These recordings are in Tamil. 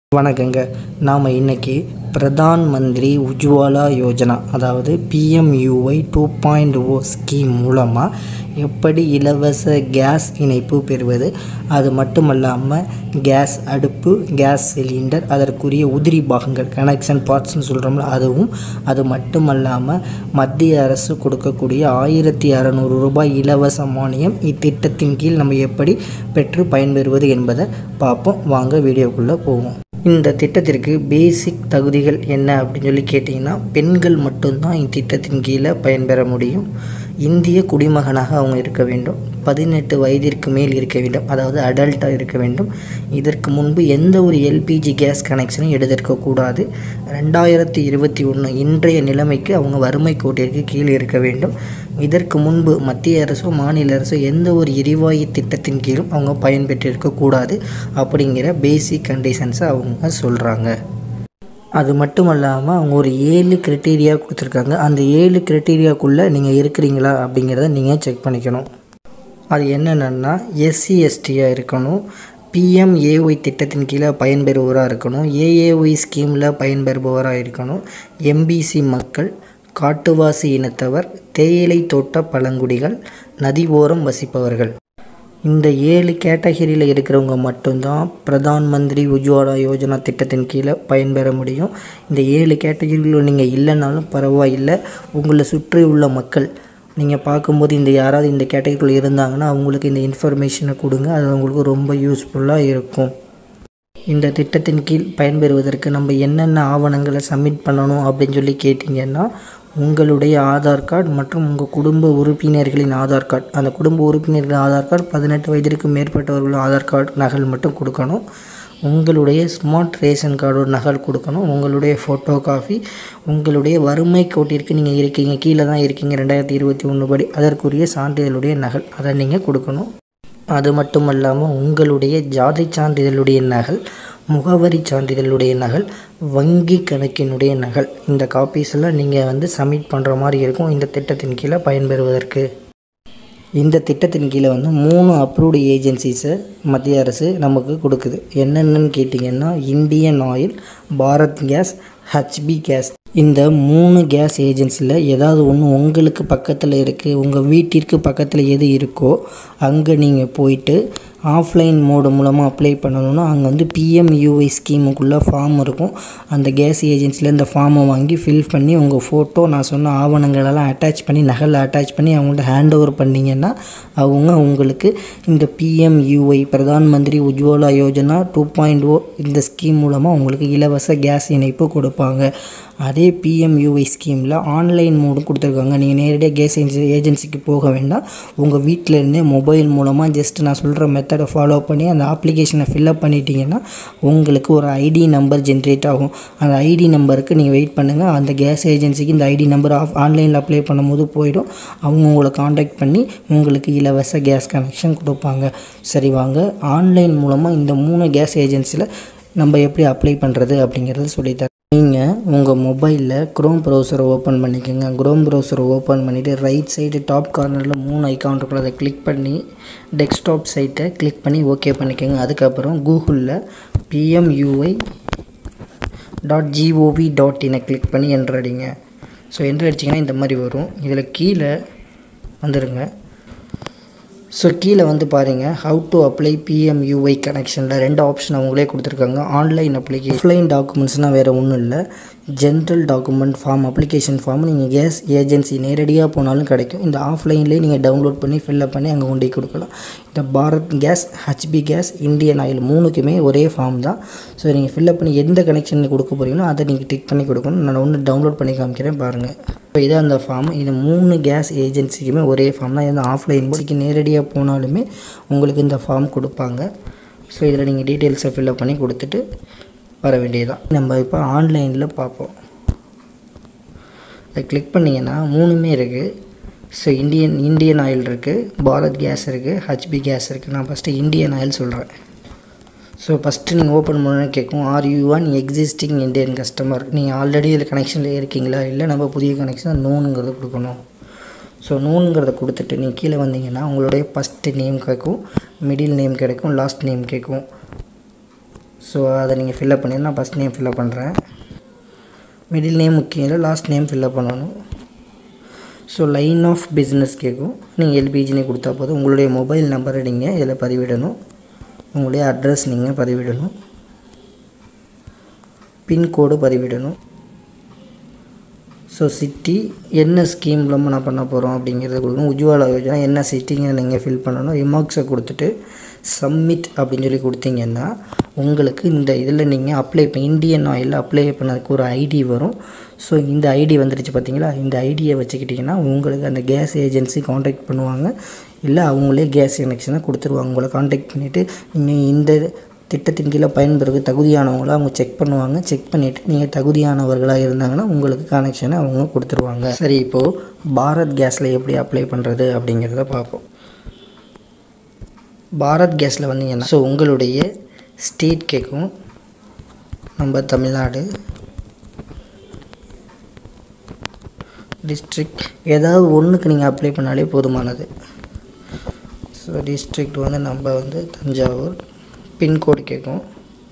வணக்கங்க நாம் இன்னைக்கு பிரதான் மந்திரி உஜ்வாலா யோஜனா அதாவது PMUY two point O scheme மூலமாக எப்படி இலவச கேஸ் இணைப்பு பெறுவது அது மட்டுமல்லாமல் கேஸ் அடுப்பு கேஸ் சிலிண்டர் அதற்குரிய உதிரி பாகங்கள் கனெக்ஷன் பார்ட்ஸ்னு சொல்கிறோம்ல அதுவும் அது மட்டுமல்லாமல் மத்திய அரசு கொடுக்கக்கூடிய ஆயிரத்தி அறநூறு ரூபாய் இலவச மானியம் இத்திட்டத்தின் கீழ் நம்ம எப்படி பெற்று பயன்பெறுவது என்பதை பார்ப்போம் வாங்க வீடியோக்குள்ளே போவோம் இந்த திட்டத்திற்கு பேசிக் தகுதிகள் என்ன அப்படின்னு சொல்லி கேட்டிங்கன்னா பெண்கள் மட்டும்தான் இத்திட்டத்தின் கீழே பயன்பெற முடியும் இந்திய குடிமகனாக அவங்க இருக்க வேண்டும் பதினெட்டு வயதிற்கு மேல் இருக்க வேண்டும் அதாவது அடல்ட்டாக இருக்க வேண்டும் இதற்கு முன்பு எந்த ஒரு எல்பிஜி கேஸ் கனெக்ஷனும் எடுத்திருக்கக்கூடாது ரெண்டாயிரத்தி இருபத்தி ஒன்று இன்றைய நிலைமைக்கு அவங்க வறுமை கோட்டிற்கு கீழ் இருக்க வேண்டும் இதற்கு முன்பு மத்திய அரசோ மாநில அரசோ எந்த ஒரு எரிவாயு திட்டத்தின் கீழும் அவங்க பயன்பெற்றிருக்கக்கூடாது அப்படிங்கிற பேசிக் கண்டிஷன்ஸை அவங்க சொல்கிறாங்க அது மட்டும் இல்லாமல் அவங்க ஒரு ஏழு க்ரைட்டீரியா கொடுத்துருக்காங்க அந்த ஏழு க்ரைட்டீரியாக்குள்ளே நீங்கள் இருக்கிறீங்களா அப்படிங்கிறத நீங்கள் செக் பண்ணிக்கணும் அது என்னென்னா எஸ்சி எஸ்டியாக இருக்கணும் பிஎம்ஏஒய் திட்டத்தின் கீழே பயன்பெறுபவராக இருக்கணும் ஏஏஒய் ஸ்கீமில் பயன்பெறுபவராக இருக்கணும் எம்பிசி மக்கள் காட்டுவாசி இனத்தவர் தேயிலை தோட்ட பழங்குடிகள் நதி ஓரம் வசிப்பவர்கள் இந்த ஏழு கேட்டகரியில் இருக்கிறவங்க மட்டும்தான் பிரதான் மந்திரி உஜ்வாலா யோஜனா திட்டத்தின் கீழே பயன்பெற முடியும் இந்த ஏழு கேட்டகரியில் நீங்கள் இல்லைனாலும் பரவாயில்லை உங்களை சுற்றி உள்ள மக்கள் நீங்கள் பார்க்கும்போது இந்த யாராவது இந்த கேட்டகரியில் இருந்தாங்கன்னா அவங்களுக்கு இந்த இன்ஃபர்மேஷனை கொடுங்க அது அவங்களுக்கு ரொம்ப யூஸ்ஃபுல்லாக இருக்கும் இந்த திட்டத்தின் கீழ் பயன்பெறுவதற்கு நம்ம என்னென்ன ஆவணங்களை சப்மிட் பண்ணணும் அப்படின்னு சொல்லி கேட்டிங்கன்னா உங்களுடைய ஆதார் கார்டு மற்றும் உங்கள் குடும்ப உறுப்பினர்களின் ஆதார் கார்டு அந்த குடும்ப உறுப்பினர்களின் ஆதார் கார்டு பதினெட்டு வயதிற்கு மேற்பட்டவர்களின் ஆதார் கார்டு நகல் மட்டும் கொடுக்கணும் உங்களுடைய ஸ்மார்ட் ரேஷன் கார்டோட நகல் கொடுக்கணும் உங்களுடைய ஃபோட்டோ காஃபி உங்களுடைய வறுமை கோட்டிற்கு நீங்கள் இருக்கீங்க கீழே தான் இருக்கீங்க ரெண்டாயிரத்தி இருபத்தி ஒன்று படி அதற்குரிய சான்றிதழுடைய நகல் அதை நீங்கள் கொடுக்கணும் அது மட்டும் இல்லாமல் உங்களுடைய ஜாதி சான்றிதழுடைய நகல் முகவரி சான்றிதழுடைய நகல் வங்கி கணக்கினுடைய நகல் இந்த காப்பீஸ் எல்லாம் நீங்கள் வந்து சப்மிட் பண்ணுற மாதிரி இருக்கும் இந்த திட்டத்தின் கீழே பயன்பெறுவதற்கு இந்த திட்டத்தின் கீழே வந்து மூணு அப்ரூவ்டு ஏஜென்சிஸை மத்திய அரசு நமக்கு கொடுக்குது என்னென்னு கேட்டிங்கன்னா Indian oil Bharat gas HP gas இந்த மூணு கேஸ் ஏஜென்சியில் ஏதாவது ஒன்று உங்களுக்கு பக்கத்தில் இருக்குது உங்கள் வீட்டிற்கு பக்கத்தில் எது இருக்கோ அங்கே நீங்கள் போயிட்டு ஆஃப்லைன் மோடு மூலமாக அப்ளை பண்ணணும்னா அங்கே வந்து பிஎம்யூஐ ஸ்கீமுக்குள்ளே ஃபார்ம் இருக்கும் அந்த கேஸ் ஏஜென்சியில் இந்த ஃபார்மை வாங்கி ஃபில் பண்ணி உங்கள் ஃபோட்டோ நான் சொன்ன ஆவணங்களெல்லாம் அட்டாச் பண்ணி நகலில் அட்டாச் பண்ணி அவங்கள்ட்ட ஹேண்ட் ஓவர் பண்ணிங்கன்னா அவங்க உங்களுக்கு இந்த PMUY Pradhan Mantri Ujjwala Yojana two point O இந்த ஸ்கீம் மூலமாக உங்களுக்கு இலவச கேஸ் இணைப்பு கொடுப்பாங்க அதே பிஎம்யூஐ ஸ்கீமில் ஆன்லைன் மோடும் கொடுத்துருக்காங்க நீங்கள் நேரடியாக கேஸ் ஏஜென்சி ஏஜென்சிக்கு போக வேண்டாம் உங்கள் வீட்டில் இருந்தே மொபைல் மூலமாக ஜஸ்ட் நான் சொல்கிற மெத்தடை ஃபாலோ பண்ணி அந்த அப்ளிகேஷனை ஃபில்அப் பண்ணிட்டீங்கன்னா உங்களுக்கு ஒரு ஐடி நம்பர் ஜென்ரேட் ஆகும் அந்த ஐடி நம்பருக்கு நீங்கள் வெயிட் பண்ணுங்கள் அந்த கேஸ் ஏஜென்சிக்கு இந்த ஐடி நம்பர் ஆஃப் ஆன்லைனில் அப்ளை பண்ணும்போது போயிடும் அவங்க உங்களை காண்டாக்ட் பண்ணி உங்களுக்கு இலவச கேஸ் கனெக்ஷன் கொடுப்பாங்க சரி வாங்க ஆன்லைன் மூலமாக இந்த மூணு கேஸ் ஏஜென்சியில் நம்ம எப்படி அப்ளை பண்ணுறது அப்படிங்கிறத சொல்லித்தரேன் நீங்கள் உங்கள் மொபைலில் க்ரோம் ப்ரௌசரை ஓப்பன் பண்ணிக்கோங்க க்ரோம் ப்ரௌசரை ஓப்பன் பண்ணிவிட்டு ரைட் சைடு டாப் கார்னரில் மூணு ஐக்கான் இருக்கும் அதை கிளிக் பண்ணி டெஸ்க்டாப் சைட்டை கிளிக் பண்ணி ஓகே பண்ணிக்கோங்க அதுக்கப்புறம் கூகுளில் பிஎம்யூஐ டாட் ஜிஓவி டாட் இனை கிளிக் பண்ணி என்ட்ரு அடிங்க ஸோ என்ட்ரு அடிச்சிங்கன்னா இந்த மாதிரி வரும் இதில் கீழே வந்துடுங்க ஸோ கீழே வந்து பாருங்கள் ஹவு டு அப்ளை பிஎம்யூஐ கனெக்ஷனில் ரெண்டு ஆப்ஷன் அவங்களே கொடுத்துருக்காங்க ஆன்லைன் அப்ளிகேஷன் ஆஃப்லைன் டாக்குமெண்ட்ஸ்னால் வேறு ஒன்றும் இல்லை general document form application form நீங்கள் கேஸ் ஏஜென்சி நேரடியாக போனாலும் கிடைக்கும் இந்த ஆஃப்லைன்லேயே நீங்கள் டவுன்லோட் பண்ணி ஃபில்அப் பண்ணி அங்கே கொண்டு கொடுக்கலாம் இந்த Bharat gas HP gas Indian oil மூணுக்குமே ஒரே ஃபார்ம் தான் ஸோ நீங்கள் ஃபில்அப் பண்ணி எந்த கனெக்ஷன் கொடுக்க போகிறீங்களோ அதை நீங்கள் டிக் பண்ணி கொடுக்கணும் நான் ஒன்று டவுன்லோட் பண்ணி காமிக்கிறேன் பாருங்கள் இப்போ இதான் அந்த ஃபார்ம் இது மூணு கேஸ் ஏஜென்சிக்குமே ஒரே ஃபார்ம் தான் இது ஆஃப்லைன் போய்க்கு நேரடியாக போனாலுமே உங்களுக்கு இந்த ஃபார்ம் கொடுப்பாங்க ஸோ இதில் நீங்கள் டீட்டெயில்ஸை ஃபில்அப் பண்ணி கொடுத்துட்டு வர வேண்டியதுதான் நம்ம இப்போ ஆன்லைனில் பார்ப்போம் அதை கிளிக் பண்ணிங்கன்னா மூணுமே இருக்குது ஸோ இந்தியன் இந்தியன் ஆயில் இருக்குது பாரத் கேஸ் இருக்குது ஹச்பி கேஸ் இருக்குது நான் ஃபஸ்ட்டு இந்தியன் ஆயில் சொல்கிறேன் ஸோ ஃபஸ்ட்டு நீங்கள் ஓப்பன் பண்ணணும் கேட்கும் are you one existing Indian customer நீங்கள் ஆல்ரெடி இதில் கனெக்ஷனில் இருக்கீங்களா இல்லை நம்ம புதிய கனெக்ஷன் நோனுங்கிறது கொடுக்கணும் ஸோ நோனுங்கிறத கொடுத்துட்டு நீங்கள் கீழே வந்தீங்கன்னா உங்களுடைய ஃபஸ்ட்டு நேம் கேட்கும் மிடில் நேம் கிடைக்கும் லாஸ்ட் நேம் கேட்கும் ஸோ அதை நீங்கள் ஃபில்அப் பண்ணி நான் ஃபஸ்ட் நேம் ஃபில்அப் பண்ணுறேன் மிடில் நேம் முக்கியம் இல்லை லாஸ்ட் நேம் ஃபில்அப் பண்ணணும் ஸோ லைன் ஆஃப் பிஸ்னஸ் கேட்கும் நீங்கள் எல்பிஜினே கொடுத்தா போதும் உங்களுடைய மொபைல் நம்பரை நீங்கள் இதில் பதிவிடணும் உங்களுடைய அட்ரஸ் நீங்கள் பதிவிடணும் பின்கோடு பதிவிடணும் ஸோ சிட்டி என்ன ஸ்கீம் மூலமாக நான் பண்ண போகிறோம் அப்படிங்கிறத கொடுக்கணும் உஜ்வாலா யோஜனா என்ன சிட்டிங்க நீங்கள் ஃபில் பண்ணணும் ரிமார்க்ஸை கொடுத்துட்டு சப்மிட் அப்படின்னு சொல்லி கொடுத்தீங்கன்னா உங்களுக்கு இந்த இதில் நீங்கள் அப்ளை இப்போ இந்தியன் ஆயில் அப்ளை பண்ணதுக்கு ஒரு ஐடி வரும் ஸோ இந்த ஐடி வந்துடுச்சு பார்த்தீங்களா இந்த ஐடியை வச்சுக்கிட்டிங்கன்னா உங்களுக்கு அந்த கேஸ் ஏஜென்சி காண்டாக்ட் பண்ணுவாங்க இல்லை அவங்களே கேஸ் கனெக்ஷனை கொடுத்துருவாங்க உங்களை காண்டாக்ட் பண்ணிவிட்டு நீங்கள் இந்த திட்டத்தின் கீழே பயன்பெறுவது தகுதியானவங்களா அவங்க செக் பண்ணுவாங்க செக் பண்ணிவிட்டு நீங்கள் தகுதியானவர்களாக இருந்தாங்கன்னா உங்களுக்கு கனெக்ஷனை அவங்க கொடுத்துருவாங்க சரி இப்போது பாரத் கேஸில் எப்படி அப்ளை பண்ணுறது அப்படிங்கிறத பார்ப்போம் பாரத் கேஸில் வந்தீங்கன்னா ஸோ உங்களுடைய ஸ்டேட் கேட்கும் நம்ம தமிழ்நாடு டிஸ்ட்ரிக்ட் ஏதாவது ஒன்றுக்கு நீங்கள் அப்ளை பண்ணாலே போதுமானது ஸோ டிஸ்ட்ரிக்ட் வந்து நம்ம வந்து தஞ்சாவூர் பின்கோடு கேட்கும்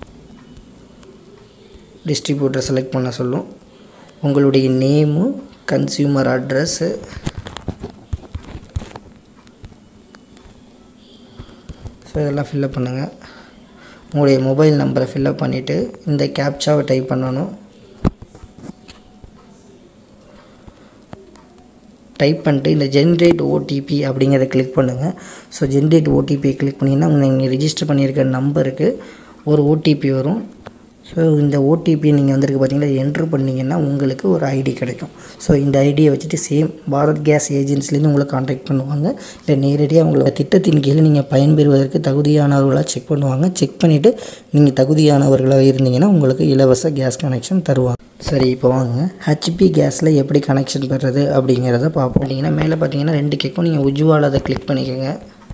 டிஸ்ட்ரிபியூட்டர் செலக்ட் பண்ண சொல்லும் உங்களுடைய நேமு கன்சியூமர் அட்ரஸ்ஸு ஸோ இதெல்லாம் ஃபில்லப் பண்ணுங்கள் உங்களுடைய மொபைல் நம்பரை ஃபில்லப் பண்ணிவிட்டு இந்த கேப்சாவை டைப் பண்ணணும் டைப் பண்ணிட்டு இந்த ஜென்ரேட் ஓடிபி அப்படிங்கிறத கிளிக் பண்ணுங்கள் ஸோ ஜென்ரேட் ஓடிபி கிளிக் பண்ணிங்கன்னா நீங்கள் ரிஜிஸ்டர் பண்ணியிருக்க நம்பருக்கு ஒரு ஓடிபி வரும் ஸோ இந்த ஓடிபி நீங்கள் வந்திருக்கு பார்த்தீங்களா என்ட்ரு பண்ணிங்கன்னா உங்களுக்கு ஒரு ஐடி கிடைக்கும் ஸோ இந்த ஐடியை வச்சுட்டு சேம் பாரத் கேஸ் ஏஜென்சிலேருந்து உங்களை காண்டாக்ட் பண்ணுவாங்க இல்லை நேரடியாக உங்களோட திட்டத்தின் கீழே நீங்கள் பயன்பெறுவதற்கு தகுதியானவர்களாக செக் பண்ணுவாங்க செக் பண்ணிவிட்டு நீங்கள் தகுதியானவர்களாக இருந்தீங்கன்னா உங்களுக்கு இலவச கேஸ் கனெக்ஷன் தருவாங்க சரி இப்போ வாங்க ஹெச்பி கேஸில் எப்படி கனெக்ஷன் பெறுறது அப்படிங்கிறத பார்ப்போம் அப்படிங்கன்னா மேலே பார்த்தீங்கன்னா ரெண்டு கேட்கும் நீங்கள் உஜ்வால் அதை கிளிக் பண்ணிக்கோங்க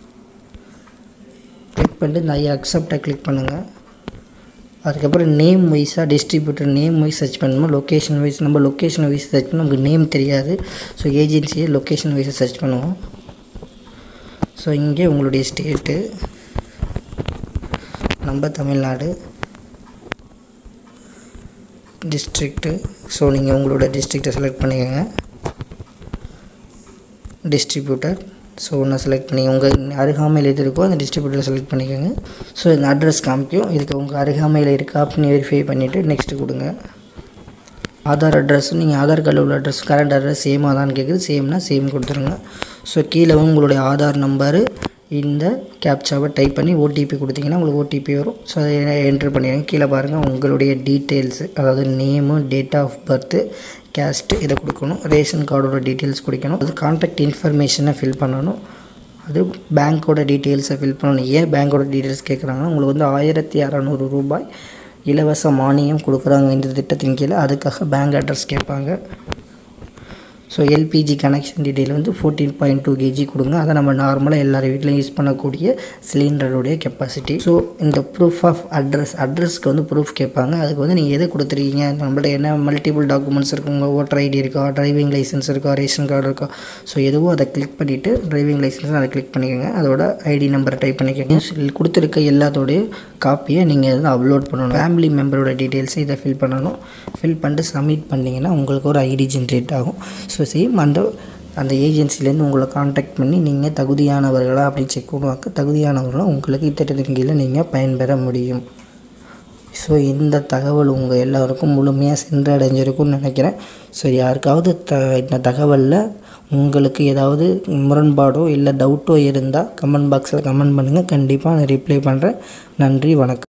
கிளிக் பண்ணிட்டு இந்த ஐ அக்செப்டை கிளிக் பண்ணுங்கள் அதுக்கப்புறம் நேம் வைஸாக டிஸ்ட்ரிபியூட்டர் நேம் வைஸ் சர்ச் பண்ணணும் லொக்கேஷன் வைஸ் நம்ம லொக்கேஷன் வைஸ் சர்ச் பண்ண நமக்கு நேம் தெரியாது ஸோ ஏஜென்சியை லொக்கேஷன் வைஸை சர்ச் பண்ணுவோம் ஸோ இங்கே உங்களுடைய ஸ்டேட்டு நம்ம தமிழ்நாடு டிஸ்ட்ரிக்ட்டு ஸோ நீங்கள் உங்களோட டிஸ்ட்ரிக்டை செலக்ட் பண்ணிக்கோங்க டிஸ்ட்ரிபியூட்டர் ஸோ ஒன்று செலக்ட் பண்ணி உங்கள் அருகாமையில் எது இருக்கோ அந்த டிஸ்ட்ரிபியூட்டரை செலக்ட் பண்ணிக்கோங்க ஸோ இந்த அட்ரஸ் காமிக்கும் இதுக்கு உங்கள் அருகாமையில் இருக்கா அப்படின்னு வெரிஃபை பண்ணிவிட்டு நெக்ஸ்ட்டு கொடுங்க ஆதார் அட்ரஸ் நீங்கள் ஆதார் கார்டில் உள்ள அட்ரஸ் கரண்ட் அட்ரஸ் சேமாக தான் கேட்குது சேம்னா சேம் கொடுத்துருங்க ஸோ கீழே வந்து உங்களுடைய ஆதார் நம்பரு இந்த கேப்சாவை டைப் பண்ணி ஓடிபி கொடுத்தீங்கன்னா உங்களுக்கு ஓடிபி வரும் ஸோ அதை என்ட்ரு பண்ணிடுங்க கீழே பாருங்கள் உங்களுடைய டீட்டெயில்ஸு அதாவது name date of birth caste இதை கொடுக்கணும் ரேஷன் கார்டோட டீட்டெயில்ஸ் கொடுக்கணும் அது கான்டாக்ட் இன்ஃபர்மேஷனை ஃபில் பண்ணணும் அது பேங்க்கோட டீட்டெயில்ஸை ஃபில் பண்ணணும் ஏன் பேங்க்கோட டீட்டெயில்ஸ் கேட்குறாங்கன்னா உங்களுக்கு வந்து ஆயிரத்தி அறநூறு ரூபாய் இலவச மானியம் கொடுக்குறாங்க இந்த திட்டத்தின் கீழே அதுக்காக பேங்க் அட்ரஸ் கேட்பாங்க ஸோ எல்பிஜி கனெக்ஷன் டீட்டெயில் வந்து ஃபோர்டீன் பாயிண்ட் டூ கேஜி கொடுங்க அதை நம்ம நார்மலாக எல்லார் வீட்லையும் யூஸ் பண்ணக்கூடிய சிலிண்டருடைய கெப்பாசிட்டி ஸோ இந்த ப்ரூஃப் ஆஃப் அட்ரஸ் அட்ரஸ்க்கு வந்து ப்ரூஃப் கேட்பாங்க அதுக்கு வந்து நீங்கள் எதை கொடுத்துருக்கீங்க நம்மள்ட்ட என்ன மல்டிபிள் டாக்குமெண்ட்ஸ் இருக்கு உங்கள் ஓட்டர் ஐடி இருக்கா டிரைவிங் லைசன்ஸ் இருக்கா ரேஷன் கார்டு இருக்கா ஸோ எதுவோ அதை கிளிக் பண்ணிவிட்டு டிரைவிங் லைசன்ஸ் அதை கிளிக் பண்ணிக்கோங்க அதோட ஐடி நம்பரை டைப் பண்ணிக்கோங்க கொடுத்துருக்க எல்லாத்தோடைய காப்பியை நீங்கள் இதில் அப்லோட் பண்ணணும் ஃபேமிலி மெம்பரோட டீட்டெயில்ஸை இதை ஃபில் பண்ணணும் ஃபில் பண்ணிட்டு சப்மிட் பண்ணிங்கன்னா உங்களுக்கு ஒரு ஐடி ஜென்ரேட் ஆகும் ஸோ சேம் அந்த அந்த ஏஜென்சிலேருந்து உங்களை காண்டாக்ட் பண்ணி நீங்கள் தகுதியானவர்களா அப்படின்னு செக் பண்ணுவாங்க தகுதியானவர்களாக உங்களுக்கு இத்திட்டத்தின் கீழே நீங்கள் பயன்பெற முடியும் ஸோ இந்த தகவல் உங்கள் எல்லாருக்கும் முழுமையாக சென்றடைஞ்சிருக்கும்னு நினைக்கிறேன் ஸோ யாருக்காவது த இந்த தகவலில் உங்களுக்கு ஏதாவது முரண்பாடோ இல்லை டவுட்டோ இருந்தால் கமெண்ட் பாக்ஸில் கமெண்ட் பண்ணுங்கள் கண்டிப்பாக நான் ரிப்ளை பண்ணுறேன் நன்றி வணக்கம்